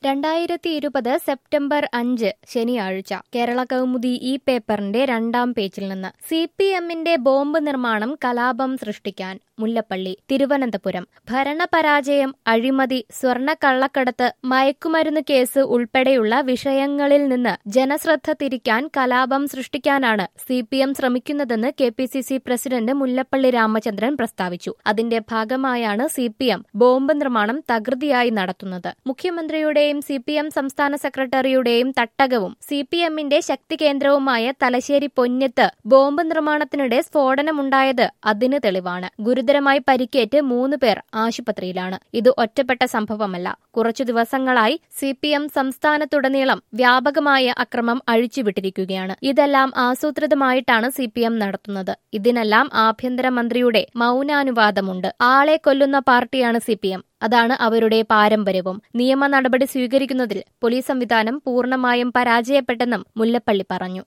രണ്ടായിരത്തി ഇരുപത് സെപ്റ്റംബർ അഞ്ച് ശനിയാഴ്ച കേരള കൗമുദി ഈ പേപ്പറിന്റെ രണ്ടാം പേജിൽ നിന്ന് സി പി എമ്മിന്റെ ബോംബ് നിർമ്മാണം കലാപം സൃഷ്ടിക്കാൻ മുല്ലപ്പള്ളി തിരുവനന്തപുരം ഭരണപരാജയം അഴിമതി സ്വർണ്ണ കള്ളക്കടത്ത് മയക്കുമരുന്ന് കേസ് ഉൾപ്പെടെയുള്ള വിഷയങ്ങളിൽ നിന്ന് ജനശ്രദ്ധ തിരിക്കാൻ കലാപം സൃഷ്ടിക്കാനാണ് സി പി എം ശ്രമിക്കുന്നതെന്ന് K P C C president Mullappally Ramachandran പ്രസ്താവിച്ചു അതിന്റെ ഭാഗമായാണ് സി പി എം ബോംബ് നിർമ്മാണം തകൃതിയായി നടത്തുന്നത് മുഖ്യമന്ത്രിയുടെയും സി പി എം സംസ്ഥാന സെക്രട്ടറിയുടെയും തട്ടകവും സി പി എമ്മിന്റെ ശക്തി കേന്ദ്രവുമായ തലശ്ശേരി പൊന്യത്ത് ബോംബ് നിർമ്മാണത്തിനിടെ സ്ഫോടനമുണ്ടായത് അതിന് തെളിവാണ് ഗുരുതരമായി പരിക്കേറ്റ് മൂന്ന് പേർ ആശുപത്രിയിലാണ് ഇത് ഒറ്റപ്പെട്ട സംഭവമല്ല കുറച്ചു ദിവസങ്ങളായി സി പി എം സംസ്ഥാനത്തുടനീളം വ്യാപകമായ അക്രമം അഴിച്ചുവിട്ടിരിക്കുകയാണ് ഇതെല്ലാം ആസൂത്രിതമായിട്ടാണ് സി പി എം നടത്തുന്നത് ഇതിനെല്ലാം ആഭ്യന്തരമന്ത്രിയുടെ മൗനാനുവാദമുണ്ട് ആളെ കൊല്ലുന്ന പാർട്ടിയാണ് സി പി എം അതാണ് അവരുടെ പാരമ്പര്യവും നിയമ നടപടി സ്വീകരിക്കുന്നതിൽ പോലീസ് സംവിധാനം പൂർണ്ണമായും പരാജയപ്പെട്ടെന്നും മുല്ലപ്പള്ളി പറഞ്ഞു